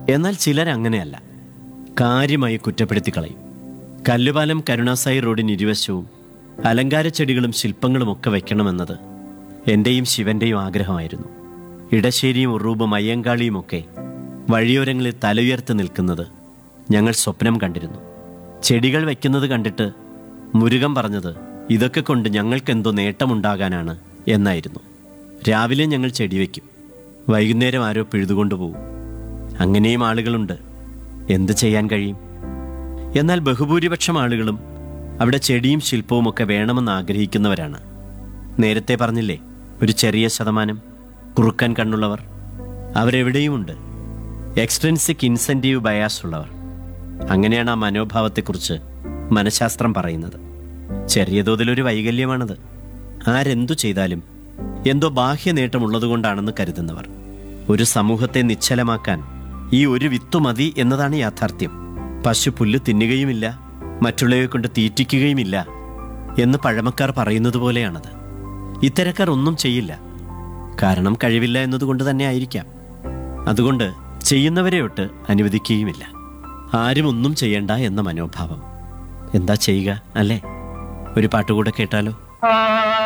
എന്നാൽ ചിലരങ്ങനെയല്ല കാര്യമായി കുറ്റപ്പെടുത്തി കളയും കല്ലുപാലം കരുണാസായി റോഡിന് ഇരുവശവും അലങ്കാര ചെടികളും ശില്പങ്ങളും ഒക്കെ വയ്ക്കണമെന്നത് എൻ്റെയും ശിവന്റെയും ആഗ്രഹമായിരുന്നു ഇടശ്ശേരിയും ഉറൂബും അയ്യങ്കാളിയുമൊക്കെ വഴിയോരങ്ങളിൽ തലയുയർത്തി നിൽക്കുന്നത് ഞങ്ങൾ സ്വപ്നം കണ്ടിരുന്നു ചെടികൾ വയ്ക്കുന്നത് കണ്ടിട്ട് മുരുകൻ പറഞ്ഞത് ഇതൊക്കെ കൊണ്ട് ഞങ്ങൾക്കെന്തോ നേട്ടമുണ്ടാകാനാണ് എന്നായിരുന്നു രാവിലെ ഞങ്ങൾ ചെടി വയ്ക്കും വൈകുന്നേരം ആരോ പിഴുതുകൊണ്ടുപോകും അങ്ങനെയും ആളുകളുണ്ട് എന്ത് ചെയ്യാൻ കഴിയും എന്നാൽ ബഹുഭൂരിപക്ഷം ആളുകളും അവിടെ ചെടിയും ശില്പവും ഒക്കെ വേണമെന്ന് ആഗ്രഹിക്കുന്നവരാണ് നേരത്തെ പറഞ്ഞില്ലേ ഒരു ചെറിയ ശതമാനം കുറുക്കാൻ കണ്ണുള്ളവർ അവരെവിടെയുമുണ്ട് എക്സ്ട്രെൻസിക് ഇൻസെൻറ്റീവ് ബയാസ് ഉള്ളവർ അങ്ങനെയാണ് ആ മനോഭാവത്തെക്കുറിച്ച് മനഃശാസ്ത്രം പറയുന്നത് ചെറിയ തോതിലൊരു വൈകല്യമാണത് ആരെന്തു ചെയ്താലും എന്തോ ബാഹ്യ നേട്ടമുള്ളതുകൊണ്ടാണെന്ന് കരുതുന്നവർ ഒരു സമൂഹത്തെ നിശ്ചലമാക്കാൻ ഈ ഒരു വിത്തു മതി എന്നതാണ് യാഥാർത്ഥ്യം പശു പുല്ല് തിന്നുകയുമില്ല മറ്റുള്ളവയെ കൊണ്ട് തീറ്റിക്കുകയുമില്ല എന്ന് പഴമക്കാർ പറയുന്നത് പോലെയാണത് ഇത്തരക്കാർ ഒന്നും ചെയ്യില്ല കാരണം കഴിവില്ല എന്നതുകൊണ്ട് തന്നെ ആയിരിക്കാം അതുകൊണ്ട് ചെയ്യുന്നവരെ ഒട്ട് അനുവദിക്കുകയുമില്ല ആരും ഒന്നും ചെയ്യണ്ട എന്ന മനോഭാവം എന്താ ചെയ്യുക അല്ലേ ഒരു പാട്ടുകൂടെ കേട്ടാലോ ആ